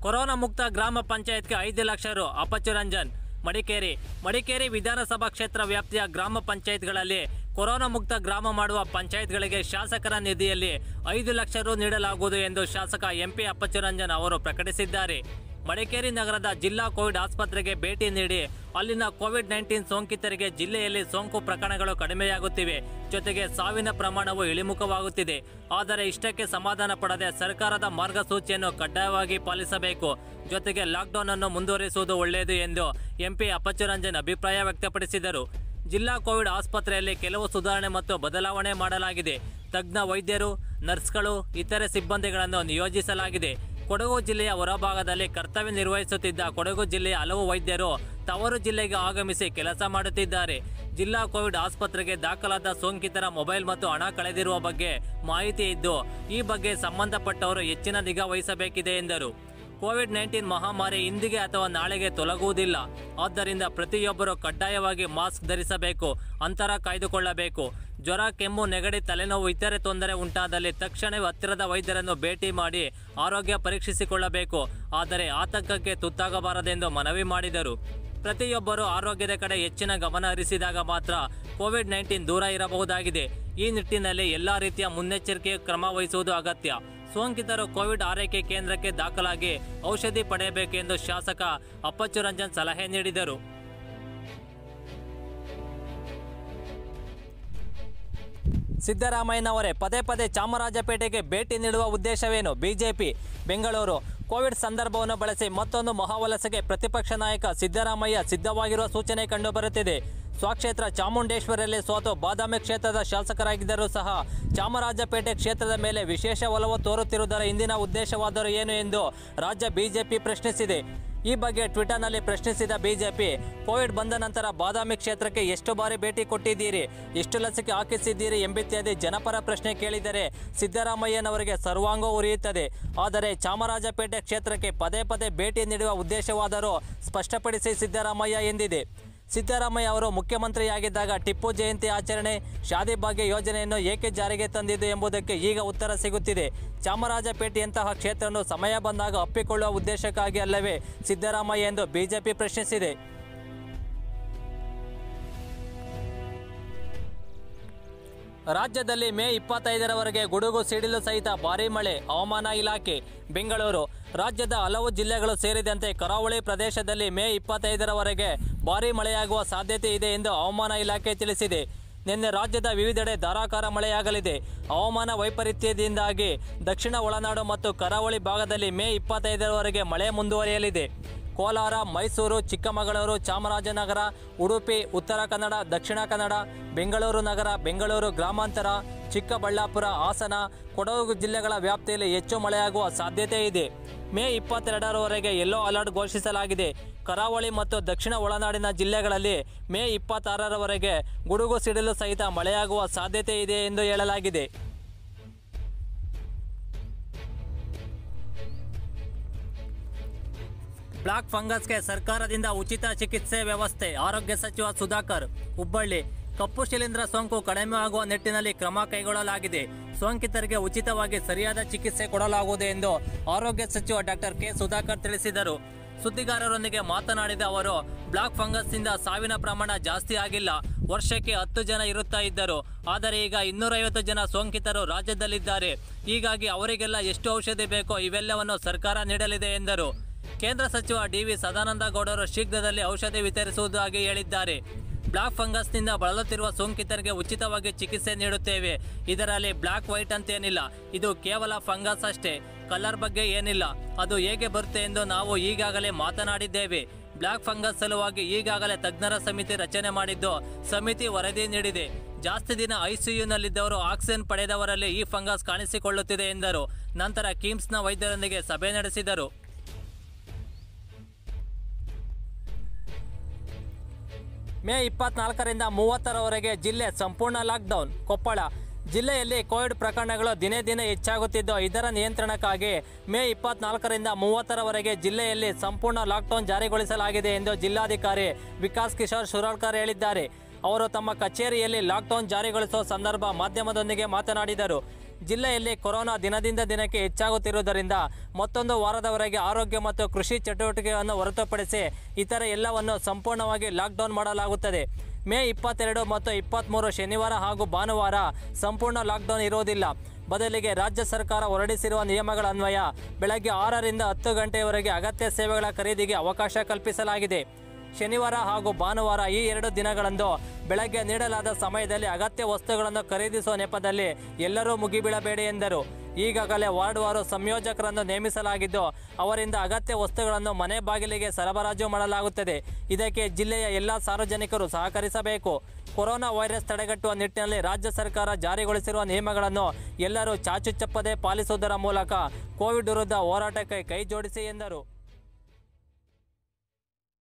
corona ಮುಕ್ತ ಗ್ರಾಮ ಪಂಚಾಯತ್ಗೆ ಐದು ಲಕ್ಷ ರು ಅಪಚು ರಂಜನ್ ಮಡಿಕೇರಿ ಮಡಿಕೇರಿ ವಿಧಾನಸಭಾ ಕ್ಷೇತ್ರ ವ್ಯಾಪ್ತಿಯ ಗ್ರಾಮ ಪಂಚಾಯತ್ಗಳಲ್ಲಿ ಕೊರೋನಾ ಮುಕ್ತ ಗ್ರಾಮ ಮಾಡುವ ಪಂಚಾಯತ್ಗಳಿಗೆ ಶಾಸಕರ ನಿಧಿಯಲ್ಲಿ ಐದು ಲಕ್ಷ ರು ನೀಡಲಾಗುವುದು ಎಂದು ಶಾಸಕ ಎಂಪಿ ಅಪ್ಪಚ್ಚು ರಂಜನ್ ಅವರು ಪ್ರಕಟಿಸಿದ್ದಾರೆ ಮಡಿಕೇರಿ ನಗರದ ಜಿಲ್ಲಾ ಕೋವಿಡ್ ಆಸ್ಪತ್ರೆಗೆ ಭೇಟಿ ನೀಡಿ ಅಲ್ಲಿನ ಕೋವಿಡ್ ನೈನ್ಟೀನ್ ಸೋಂಕಿತರಿಗೆ ಜಿಲ್ಲೆಯಲ್ಲಿ ಸೋಂಕು ಪ್ರಕರಣಗಳು ಕಡಿಮೆಯಾಗುತ್ತಿವೆ ಜೊತೆಗೆ ಸಾವಿನ ಪ್ರಮಾಣವು ಇಳಿಮುಖವಾಗುತ್ತಿದೆ ಆದರೆ ಇಷ್ಟಕ್ಕೆ ಸಮಾಧಾನ ಪಡದೆ ಸರ್ಕಾರದ ಮಾರ್ಗಸೂಚಿಯನ್ನು ಕಡ್ಡಾಯವಾಗಿ ಪಾಲಿಸಬೇಕು ಜೊತೆಗೆ ಲಾಕ್ಡೌನ್ ಅನ್ನು ಮುಂದುವರಿಸುವುದು ಒಳ್ಳೆಯದು ಎಂದು ಎಂಪಿ ಅಪ್ಪಚ್ಚುರಂಜನ್ ಅಭಿಪ್ರಾಯ ವ್ಯಕ್ತಪಡಿಸಿದರು ಜಿಲ್ಲಾ ಕೋವಿಡ್ ಆಸ್ಪತ್ರೆಯಲ್ಲಿ ಕೆಲವು ಸುಧಾರಣೆ ಮತ್ತು ಬದಲಾವಣೆ ಮಾಡಲಾಗಿದೆ ತಜ್ಞ ವೈದ್ಯರು ನರ್ಸ್ಗಳು ಇತರೆ ಸಿಬ್ಬಂದಿಗಳನ್ನು ನಿಯೋಜಿಸಲಾಗಿದೆ ಕೊಡಗು ಜಿಲ್ಲೆಯ ಹೊರಭಾಗದಲ್ಲಿ ಕರ್ತವ್ಯ ನಿರ್ವಹಿಸುತ್ತಿದ್ದ ಕೊಡಗು ಜಿಲ್ಲೆಯ ಹಲವು ವೈದ್ಯರು ತವರು ಜಿಲ್ಲೆಗೆ ಆಗಮಿಸಿ ಕೆಲಸ ಮಾಡುತ್ತಿದ್ದಾರೆ ಜಿಲ್ಲಾ ಕೋವಿಡ್ ಆಸ್ಪತ್ರೆಗೆ ದಾಖಲಾದ ಸೋಂಕಿತರ ಮೊಬೈಲ್ ಮತ್ತು ಹಣ ಕಳೆದಿರುವ ಬಗ್ಗೆ ಮಾಹಿತಿ ಇದ್ದು ಈ ಬಗ್ಗೆ ಸಂಬಂಧಪಟ್ಟವರು ಹೆಚ್ಚಿನ ನಿಗಾ ವಹಿಸಬೇಕಿದೆ ಎಂದರು ಕೋವಿಡ್ ನೈನ್ಟೀನ್ ಮಹಾಮಾರಿ ಇಂದಿಗೆ ಅಥವಾ ನಾಳೆಗೆ ತೊಲಗುವುದಿಲ್ಲ ಆದ್ದರಿಂದ ಪ್ರತಿಯೊಬ್ಬರು ಕಡ್ಡಾಯವಾಗಿ ಮಾಸ್ಕ್ ಧರಿಸಬೇಕು ಅಂತರ ಕಾಯ್ದುಕೊಳ್ಳಬೇಕು ಜ್ವರ ಕೆಮ್ಮು ನೆಗಡಿ ತಲೆನೋವು ಇತರೆ ತೊಂದರೆ ಉಂಟಾದಲ್ಲಿ ತಕ್ಷಣವೇ ಹತ್ತಿರದ ವೈದ್ಯರನ್ನು ಭೇಟಿ ಮಾಡಿ ಆರೋಗ್ಯ ಪರೀಕ್ಷಿಸಿಕೊಳ್ಳಬೇಕು ಆದರೆ ಆತಂಕಕ್ಕೆ ತುತ್ತಾಗಬಾರದೆಂದು ಮನವಿ ಮಾಡಿದರು ಪ್ರತಿಯೊಬ್ಬರು ಆರೋಗ್ಯದ ಕಡೆ ಹೆಚ್ಚಿನ ಗಮನ ಹರಿಸಿದಾಗ ಮಾತ್ರ ಕೋವಿಡ್ ನೈನ್ಟೀನ್ ದೂರ ಇರಬಹುದಾಗಿದೆ ಈ ನಿಟ್ಟಿನಲ್ಲಿ ಎಲ್ಲಾ ರೀತಿಯ ಮುನ್ನೆಚ್ಚರಿಕೆ ಕ್ರಮ ವಹಿಸುವುದು ಅಗತ್ಯ ಸೋಂಕಿತರು ಕೋವಿಡ್ ಆರೈಕೆ ಕೇಂದ್ರಕ್ಕೆ ದಾಖಲಾಗಿ ಔಷಧಿ ಪಡೆಯಬೇಕೆಂದು ಶಾಸಕ ಅಪ್ಪಚ್ಚು ರಂಜನ್ ಸಲಹೆ ನೀಡಿದರು ಸಿದ್ದರಾಮಯ್ಯನವರೇ ಪದೇ ಪದೇ ಚಾಮರಾಜಪೇಟೆಗೆ ಭೇಟಿ ನೀಡುವ ಉದ್ದೇಶವೇನು ಬಿಜೆಪಿ ಬೆಂಗಳೂರು ಕೋವಿಡ್ ಸಂದರ್ಭವನ್ನು ಬಳಸಿ ಮತ್ತೊಂದು ಮಹಾವಲಸೆಗೆ ಪ್ರತಿಪಕ್ಷ ನಾಯಕ ಸಿದ್ದರಾಮಯ್ಯ ಸಿದ್ಧವಾಗಿರುವ ಸೂಚನೆ ಕಂಡುಬರುತ್ತಿದೆ ಸ್ವಕ್ಷೇತ್ರ ಚಾಮುಂಡೇಶ್ವರಿಯಲ್ಲಿ ಸೋತು ಬಾದಾಮಿ ಕ್ಷೇತ್ರದ ಶಾಸಕರಾಗಿದ್ದರೂ ಸಹ ಚಾಮರಾಜಪೇಟೆ ಕ್ಷೇತ್ರದ ಮೇಲೆ ವಿಶೇಷ ಒಲವು ತೋರುತ್ತಿರುವುದರ ಹಿಂದಿನ ಉದ್ದೇಶವಾದರೂ ಏನು ಎಂದು ರಾಜ್ಯ ಬಿಜೆಪಿ ಪ್ರಶ್ನಿಸಿದೆ ಈ ಬಗ್ಗೆ ಟ್ವಿಟರ್ನಲ್ಲಿ ಪ್ರಶ್ನಿಸಿದ ಬಿಜೆಪಿ ಕೋವಿಡ್ ಬಂದ ನಂತರ ಬಾದಾಮಿ ಕ್ಷೇತ್ರಕ್ಕೆ ಎಷ್ಟು ಬಾರಿ ಭೇಟಿ ಕೊಟ್ಟಿದ್ದೀರಿ ಎಷ್ಟು ಲಸಿಕೆ ಹಾಕಿಸಿದ್ದೀರಿ ಎಂಬಿತ್ಯಾದಿ ಜನಪರ ಪ್ರಶ್ನೆ ಕೇಳಿದರೆ ಸಿದ್ದರಾಮಯ್ಯನವರಿಗೆ ಸರ್ವಾಂಗ ಉರಿಯುತ್ತದೆ ಆದರೆ ಚಾಮರಾಜಪೇಟೆ ಕ್ಷೇತ್ರಕ್ಕೆ ಪದೇ ಪದೇ ಭೇಟಿ ನೀಡುವ ಉದ್ದೇಶವಾದರೂ ಸ್ಪಷ್ಟಪಡಿಸಿ ಸಿದ್ದರಾಮಯ್ಯ ಎಂದಿದೆ ಸಿದ್ದರಾಮಯ್ಯ ಅವರು ಮುಖ್ಯಮಂತ್ರಿಯಾಗಿದ್ದಾಗ ಟಿಪ್ಪು ಜಯಂತಿ ಆಚರಣೆ ಶಾದಿ ಭಾಗ್ಯ ಯೋಜನೆಯನ್ನು ಏಕೆ ಜಾರಿಗೆ ತಂದಿದ್ದು ಎಂಬುದಕ್ಕೆ ಈಗ ಉತ್ತರ ಸಿಗುತ್ತಿದೆ ಚಾಮರಾಜಪೇಟೆಯಂತಹ ಕ್ಷೇತ್ರವನ್ನು ಸಮಯ ಬಂದಾಗ ಅಪ್ಪಿಕೊಳ್ಳುವ ಉದ್ದೇಶಕ್ಕಾಗಿ ಅಲ್ಲವೇ ಸಿದ್ದರಾಮಯ್ಯ ಎಂದು ಬಿಜೆಪಿ ಪ್ರಶ್ನಿಸಿದೆ ರಾಜ್ಯದಲ್ಲಿ ಮೇ ಇಪ್ಪತ್ತೈದರವರೆಗೆ ಗುಡುಗು ಸಿಡಿಲು ಸಹಿತ ಭಾರೀ ಮಳೆ ಹವಾಮಾನ ಇಲಾಖೆ ಬೆಂಗಳೂರು ರಾಜ್ಯದ ಹಲವು ಜಿಲ್ಲೆಗಳು ಸೇರಿದಂತೆ ಕರಾವಳಿ ಪ್ರದೇಶದಲ್ಲಿ ಮೇ ಇಪ್ಪತ್ತೈದರವರೆಗೆ ಭಾರೀ ಮಳೆಯಾಗುವ ಸಾಧ್ಯತೆ ಇದೆ ಎಂದು ಹವಾಮಾನ ಇಲಾಖೆ ತಿಳಿಸಿದೆ ನಿನ್ನೆ ರಾಜ್ಯದ ವಿವಿಧೆಡೆ ಧಾರಾಕಾರ ಮಳೆಯಾಗಲಿದೆ ಹವಾಮಾನ ವೈಪರೀತ್ಯದಿಂದಾಗಿ ದಕ್ಷಿಣ ಒಳನಾಡು ಮತ್ತು ಕರಾವಳಿ ಭಾಗದಲ್ಲಿ ಮೇ ಇಪ್ಪತ್ತೈದರವರೆಗೆ ಮಳೆ ಮುಂದುವರಿಯಲಿದೆ ಕೋಲಾರ ಮೈಸೂರು ಚಿಕ್ಕಮಗಳೂರು ಚಾಮರಾಜನಗರ ಉಡುಪಿ ಉತ್ತರ ಕನ್ನಡ ದಕ್ಷಿಣ ಕನ್ನಡ ಬೆಂಗಳೂರು ನಗರ ಬೆಂಗಳೂರು ಗ್ರಾಮಾಂತರ ಚಿಕ್ಕಬಳ್ಳಾಪುರ ಹಾಸನ ಕೊಡಗು ಜಿಲ್ಲೆಗಳ ವ್ಯಾಪ್ತಿಯಲ್ಲಿ ಹೆಚ್ಚು ಮಳೆಯಾಗುವ ಸಾಧ್ಯತೆ ಇದೆ ಮೇ ಇಪ್ಪತ್ತೆರಡರವರೆಗೆ ಯೆಲ್ಲೋ ಅಲರ್ಟ್ ಘೋಷಿಸಲಾಗಿದೆ ಕರಾವಳಿ ಮತ್ತು ದಕ್ಷಿಣ ಒಳನಾಡಿನ ಜಿಲ್ಲೆಗಳಲ್ಲಿ ಮೇ ಇಪ್ಪತ್ತಾರರವರೆಗೆ ಗುಡುಗು ಸಿಡಿಲು ಸಹಿತ ಮಳೆಯಾಗುವ ಸಾಧ್ಯತೆ ಇದೆ ಎಂದು ಹೇಳಲಾಗಿದೆ ಬ್ಲಾಕ್ ಫಂಗಸ್ಗೆ ಸರ್ಕಾರದಿಂದ ಉಚಿತ ಚಿಕಿತ್ಸೆ ವ್ಯವಸ್ಥೆ ಆರೋಗ್ಯ ಸಚಿವ ಸುಧಾಕರ್ ಹುಬ್ಬಳ್ಳಿ ಕಪ್ಪು ಶಿಲೀಂಧ್ರ ಸೋಂಕು ಕಡಿಮೆ ಆಗುವ ನಿಟ್ಟಿನಲ್ಲಿ ಕ್ರಮ ಕೈಗೊಳ್ಳಲಾಗಿದೆ ಸೋಂಕಿತರಿಗೆ ಉಚಿತವಾಗಿ ಸರಿಯಾದ ಚಿಕಿತ್ಸೆ ಕೊಡಲಾಗುವುದು ಎಂದು ಆರೋಗ್ಯ ಸಚಿವ ಡಾಕ್ಟರ್ ಕೆ ಸುಧಾಕರ್ ತಿಳಿಸಿದರು ಸುದ್ದಿಗಾರರೊಂದಿಗೆ ಮಾತನಾಡಿದ ಅವರು ಬ್ಲಾಕ್ ಫಂಗಸ್ನಿಂದ ಸಾವಿನ ಪ್ರಮಾಣ ಜಾಸ್ತಿ ಆಗಿಲ್ಲ ವರ್ಷಕ್ಕೆ ಹತ್ತು ಜನ ಇರುತ್ತಾ ಇದ್ದರು ಆದರೆ ಈಗ ಇನ್ನೂರೈವತ್ತು ಜನ ಸೋಂಕಿತರು ರಾಜ್ಯದಲ್ಲಿದ್ದಾರೆ ಹೀಗಾಗಿ ಅವರಿಗೆಲ್ಲ ಎಷ್ಟು ಔಷಧಿ ಬೇಕೋ ಇವೆಲ್ಲವನ್ನು ಸರ್ಕಾರ ನೀಡಲಿದೆ ಎಂದರು ಕೇಂದ್ರ ಸಚಿವ ಡಿವಿ ಸದಾನಂದ ಗೌಡರು ಶೀಘ್ರದಲ್ಲಿ ಔಷಧಿ ವಿತರಿಸುವುದಾಗಿ ಹೇಳಿದ್ದಾರೆ ಬ್ಲಾಕ್ ಫಂಗಸ್ನಿಂದ ಬಳಲುತ್ತಿರುವ ಸೋಂಕಿತರಿಗೆ ಉಚಿತವಾಗಿ ಚಿಕಿತ್ಸೆ ನೀಡುತ್ತೇವೆ ಇದರಲ್ಲಿ ಬ್ಲಾಕ್ ವೈಟ್ ಅಂತೇನಿಲ್ಲ ಇದು ಕೇವಲ ಫಂಗಸ್ ಅಷ್ಟೇ ಕಲರ್ ಬಗ್ಗೆ ಏನಿಲ್ಲ ಅದು ಹೇಗೆ ಬರುತ್ತೆ ಎಂದು ನಾವು ಈಗಾಗಲೇ ಮಾತನಾಡಿದ್ದೇವೆ ಬ್ಲಾಕ್ ಫಂಗಸ್ ಸಲುವಾಗಿ ಈಗಾಗಲೇ ತಜ್ಞರ ಸಮಿತಿ ರಚನೆ ಮಾಡಿದ್ದು ಸಮಿತಿ ವರದಿ ನೀಡಿದೆ ಜಾಸ್ತಿ ದಿನ ಐಸಿಯುನಲ್ಲಿದ್ದವರು ಆಕ್ಸಿಜನ್ ಪಡೆದವರಲ್ಲಿ ಈ ಫಂಗಸ್ ಕಾಣಿಸಿಕೊಳ್ಳುತ್ತಿದೆ ಎಂದರು ನಂತರ ಕಿಮ್ಸ್ನ ವೈದ್ಯರೊಂದಿಗೆ ಸಭೆ ನಡೆಸಿದರು ಮೇ ಇಪ್ಪತ್ನಾಲ್ಕರಿಂದ ಮೂವತ್ತರವರೆಗೆ ಜಿಲ್ಲೆ ಸಂಪೂರ್ಣ ಲಾಕ್ಡೌನ್ ಕೊಪ್ಪಳ ಜಿಲ್ಲೆಯಲ್ಲಿ ಕೋವಿಡ್ ಪ್ರಕರಣಗಳು ದಿನೇ ದಿನೇ ಹೆಚ್ಚಾಗುತ್ತಿದ್ದು ಇದರ ನಿಯಂತ್ರಣಕ್ಕಾಗಿ ಮೇ ಇಪ್ಪತ್ನಾಲ್ಕರಿಂದ ಮೂವತ್ತರವರೆಗೆ ಜಿಲ್ಲೆಯಲ್ಲಿ ಸಂಪೂರ್ಣ ಲಾಕ್ಡೌನ್ ಜಾರಿಗೊಳಿಸಲಾಗಿದೆ ಎಂದು ಜಿಲ್ಲಾಧಿಕಾರಿ ವಿಕಾಸ್ ಕಿಶೋರ್ ಶುರಾಳ್ಕರ್ ಹೇಳಿದ್ದಾರೆ ಅವರು ತಮ್ಮ ಕಚೇರಿಯಲ್ಲಿ ಲಾಕ್ಡೌನ್ ಜಾರಿಗೊಳಿಸುವ ಸಂದರ್ಭ ಮಾಧ್ಯಮದೊಂದಿಗೆ ಮಾತನಾಡಿದರು ಜಿಲ್ಲೆಯಲ್ಲಿ ಕೊರೋನಾ ದಿನದಿಂದ ದಿನಕ್ಕೆ ಹೆಚ್ಚಾಗುತ್ತಿರುವುದರಿಂದ ಮತ್ತೊಂದು ವಾರದವರೆಗೆ ಆರೋಗ್ಯ ಮತ್ತು ಕೃಷಿ ಚಟುವಟಿಕೆಗಳನ್ನು ಹೊರತುಪಡಿಸಿ ಇತರ ಎಲ್ಲವನ್ನು ಸಂಪೂರ್ಣವಾಗಿ ಲಾಕ್ಡೌನ್ ಮಾಡಲಾಗುತ್ತದೆ ಮೇ ಇಪ್ಪತ್ತೆರಡು ಮತ್ತು ಇಪ್ಪತ್ತ್ಮೂರು ಶನಿವಾರ ಹಾಗೂ ಭಾನುವಾರ ಸಂಪೂರ್ಣ ಲಾಕ್ಡೌನ್ ಇರುವುದಿಲ್ಲ ಬದಲಿಗೆ ರಾಜ್ಯ ಸರ್ಕಾರ ಹೊರಡಿಸಿರುವ ನಿಯಮಗಳ ಅನ್ವಯ ಬೆಳಗ್ಗೆ ಆರರಿಂದ ಹತ್ತು ಗಂಟೆಯವರೆಗೆ ಅಗತ್ಯ ಸೇವೆಗಳ ಖರೀದಿಗೆ ಅವಕಾಶ ಕಲ್ಪಿಸಲಾಗಿದೆ ಶನಿವಾರ ಹಾಗೂ ಭಾನುವಾರ ಈ ಎರಡು ದಿನಗಳಂದು ಬೆಳಗ್ಗೆ ನೀಡಲಾದ ಸಮಯದಲ್ಲಿ ಅಗತ್ಯ ವಸ್ತುಗಳನ್ನು ಖರೀದಿಸುವ ನೆಪದಲ್ಲಿ ಎಲ್ಲರೂ ಮುಗಿಬೀಳಬೇಡಿ ಎಂದರು ಈಗಾಗಲೇ ವಾರ್ಡ್ವಾರು ಸಂಯೋಜಕರನ್ನು ನೇಮಿಸಲಾಗಿದ್ದು ಅವರಿಂದ ಅಗತ್ಯ ವಸ್ತುಗಳನ್ನು ಮನೆ ಬಾಗಿಲಿಗೆ ಸರಬರಾಜು ಮಾಡಲಾಗುತ್ತದೆ ಇದಕ್ಕೆ ಜಿಲ್ಲೆಯ ಎಲ್ಲ ಸಾರ್ವಜನಿಕರು ಸಹಕರಿಸಬೇಕು ಕೊರೋನಾ ವೈರಸ್ ತಡೆಗಟ್ಟುವ ನಿಟ್ಟಿನಲ್ಲಿ ರಾಜ್ಯ ಸರ್ಕಾರ ಜಾರಿಗೊಳಿಸಿರುವ ನಿಯಮಗಳನ್ನು ಎಲ್ಲರೂ ಚಾಚು ಚಪ್ಪದೆ ಪಾಲಿಸುವುದರ ಮೂಲಕ ಕೋವಿಡ್ ವಿರುದ್ಧ ಹೋರಾಟಕ್ಕೆ ಕೈ ಜೋಡಿಸಿ ಎಂದರು